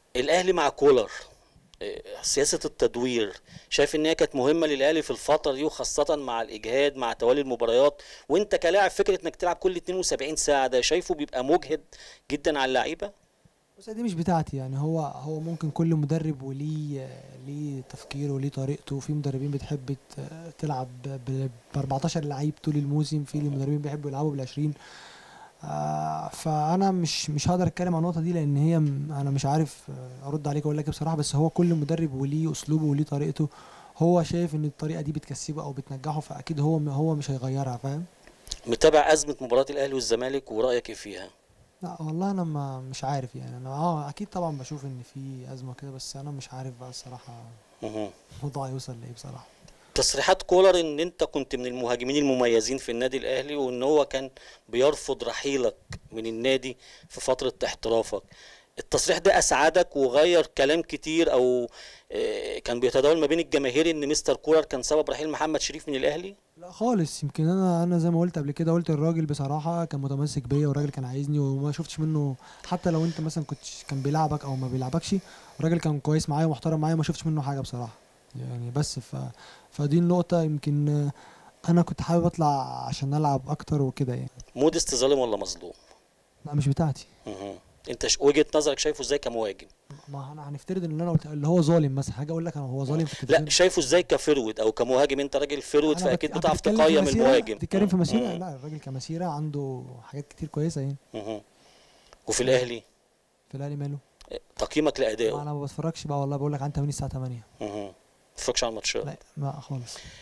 الاهلي مع كولر إيه، سياسه التدوير شايف ان هي كانت مهمه للاهلي في الفتره دي وخاصه مع الاجهاد مع توالي المباريات وانت كلاعب فكره انك تلعب كل 72 ساعه ده شايفه بيبقى مجهد جدا على اللعيبه بس دي مش بتاعتي يعني هو هو ممكن كل مدرب وليه ليه تفكيره وليه طريقته في مدربين بتحب ت- تلعب ب 14 لعيب طول الموسم في مدربين بيحبوا يلعبوا بال 20 آه فانا مش مش هقدر اتكلم عن النقطه دي لان هي م- انا مش عارف آه، ارد عليك اقول لك إيه بصراحه بس هو كل مدرب وليه اسلوبه وليه طريقته هو شايف ان الطريقه دي بتكسبه او بتنجحه فاكيد هو هو مش هيغيرها فاهم متابع ازمه مباراه الاهلي والزمالك ورايك ايه فيها لا والله انا ما مش عارف يعني انا اه اكيد طبعا بشوف ان في ازمه كده بس انا مش عارف بقى الصراحه مهم. الموضوع يوصل لايه بصراحه تصريحات كولر ان انت كنت من المهاجمين المميزين في النادي الاهلي وان هو كان بيرفض رحيلك من النادي في فتره احترافك التصريح ده اسعدك وغير كلام كتير او آه، كان بيتداول ما بين الجماهير ان مستر كولر كان سبب رحيل محمد شريف من الاهلي لا خالص يمكن انا انا زي ما قلت قبل كده قلت الراجل بصراحه كان متمسك بيا والراجل كان عايزني وما شفتش منه حتى لو انت مثلا كنت كان بيلعبك او ما بيلعبكش الراجل كان كويس معايا ومحترم معايا وما شفتش منه حاجه بصراحه يعني بس ف فدي النقطه يمكن آه، انا كنت حابب اطلع عشان العب اكتر وكده يعني موديست ظالم ولا مظلوم لا مش بتاعتي مهم. انت ش- وجهه نظرك شايفه ازاي كمهاجم ما انا هنفترض ان انا قلت اللي هو ظالم مثلا حاجه اقول لك انا هو ظالم في لا التلفزيون شايفه ازاي كفرود او كمهاجم انت راجل فرود أنا فاكيد بت- بتعرف بتتكلم في تقيم مسيرة- المهاجم بتتكلم في مسيره مهم. لا الراجل كمسيره عنده حاجات كتير كويسه يعني مهم. وفي الاهلي في الاهلي ماله تقييمك ما لادائه انا ما بتفرجش بقى والله بقول لك عن 8 الساعه 8 مهم. ما تتفرجش على الماتشات لا ما خالص